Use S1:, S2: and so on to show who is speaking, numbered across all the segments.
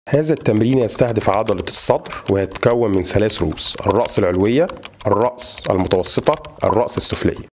S1: هذا التمرين يستهدف عضلة الصدر ويتكون من ثلاث رؤوس الرأس العلوية الرأس المتوسطة الرأس السفلية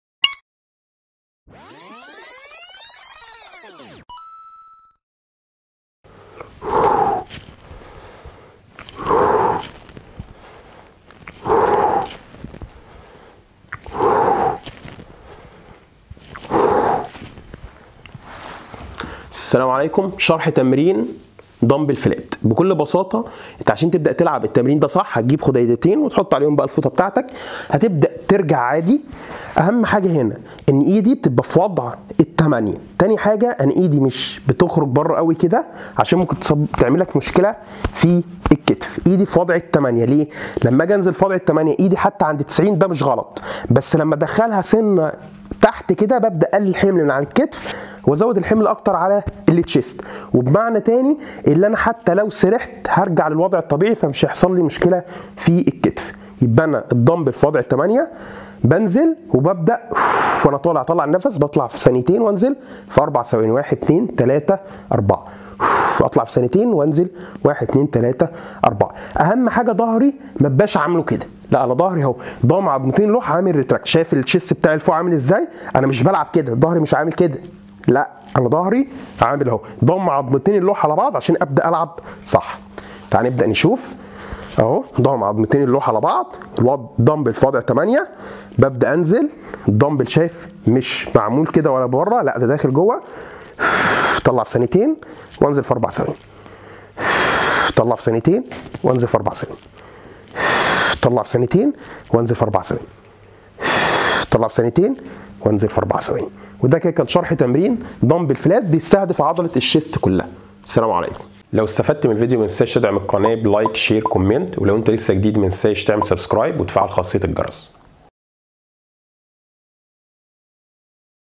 S1: السلام عليكم شرح تمرين دمبل فلات بكل بساطه انت عشان تبدا تلعب التمرين ده صح هتجيب خديدتين وتحط عليهم بقى الفوطه بتاعتك هتبدا ترجع عادي اهم حاجه هنا ان ايدي بتبقى في وضع الثمانيه تاني حاجه ان ايدي مش بتخرج بره قوي كده عشان ممكن تصب تعمل لك مشكله في الكتف ايدي في وضع الثمانيه ليه لما اجي انزل في وضع الثمانيه ايدي حتى عند 90 ده مش غلط بس لما ادخلها سنه تحت كده ببدا اقلل الحمل من على الكتف وازود الحمل اكتر على التشيست وبمعنى تاني اللي انا حتى لو سرحت هرجع للوضع الطبيعي فمش هيحصل لي مشكله في الكتف يبقى انا الدمبل في وضع الثمانيه بنزل وببدا وانا طالع اطلع النفس بطلع في ثانيتين وانزل في اربع ثواني واحد اتنين تلاته اربعه اطلع في ثانيتين وانزل واحد اتنين تلاته اربعه اهم حاجه ظهري ما بقاش عامله كده لا انا ظهري اهو ضام عظمتين لوح عامل ريتراكت شايف الشيست بتاعي لفوق عامل ازاي انا مش بلعب كده ظهري مش عامل كده لا انا ظهري عامل اهو ضم عظمتين اللوح على بعض عشان ابدا العب صح تعال نبدا نشوف اهو ضم عظمتين اللوح على بعض الدمبل في وضع 8 ببدا انزل الدمبل شايف مش معمول كده ولا بره لا ده داخل جوه طلع في ثانيتين وانزل في اربع ثواني طلع في ثانيتين وانزل في اربع ثواني طلع في ثانيتين وانزل في اربع ثواني طلع في ثانيتين وانزل في اربع ثواني وده كده كان شرح تمرين دمبل فلات بيستهدف عضله الشيست كلها السلام عليكم لو استفدت من الفيديو ما تنساش تدعم القناه بلايك شير كومنت ولو انت لسه جديد ما تنساش تعمل سبسكرايب وتفعل خاصيه الجرس